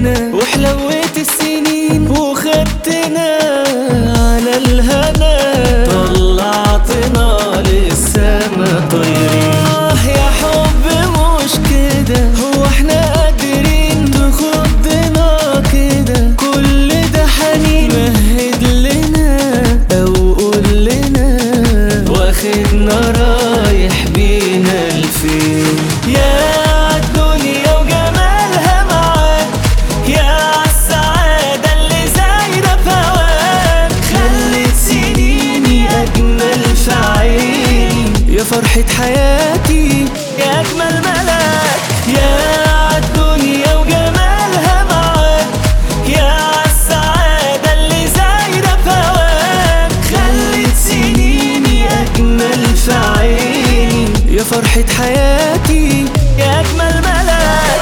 حبينا وحلوت السنين وخدتنا على الهنا طلعتنا للسما طايرين آه يا حب مش كده هو احنا قادرين بخضنا كده كل ده حنين مهد لنا او قول لنا واخدنا رايح بينا لفين يا الدنيا وجمالها معاك يا عالسعادة اللي زايدة في هواك خلت سنيني أجمل في عيني يا فرحة حياتي يا أجمل ملاك يا عالدنيا وجمالها معاك يا عالسعادة اللي زايدة في هواك خلت سنيني أجمل في عيني يا فرحة حياتي يا أجمل ملاك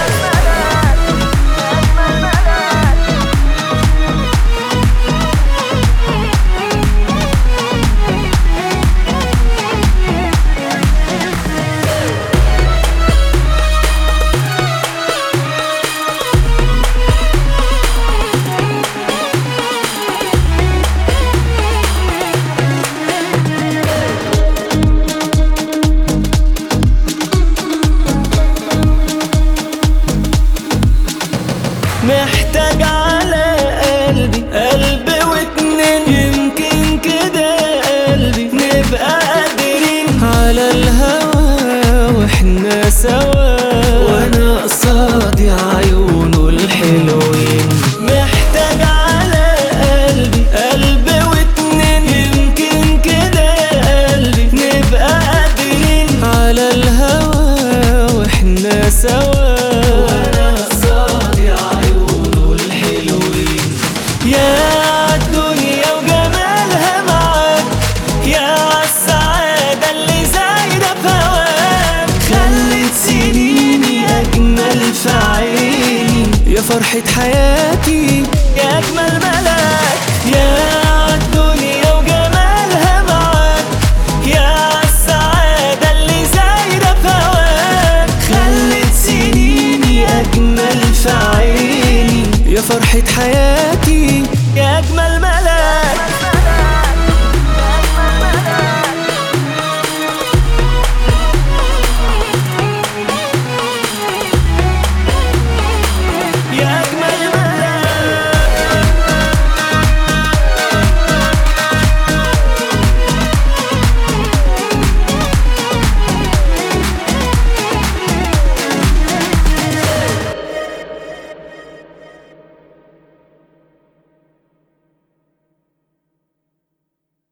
محتاج على قلبي قلب واتنين يمكن كده قلبي نبقى قادرين على الهوى واحنا سوا وانا قصادي عيونه الحلوين محتاج على قلبي قلب واتنين يمكن كده قلبي نبقى قادرين على الهوى واحنا سوا وانا قصادي عيونه الحلوين يا الدنيا وجمالها معاك يا عالسعادة اللي زايدة في هواك خلت سنيني أجمل في عيني يا فرحة حياتي يا أجمل ملاك يا عالدنيا وجمالها معاك يا عالسعادة اللي زايدة في هواك خلت سنيني أجمل في عيني يا فرحة حياتي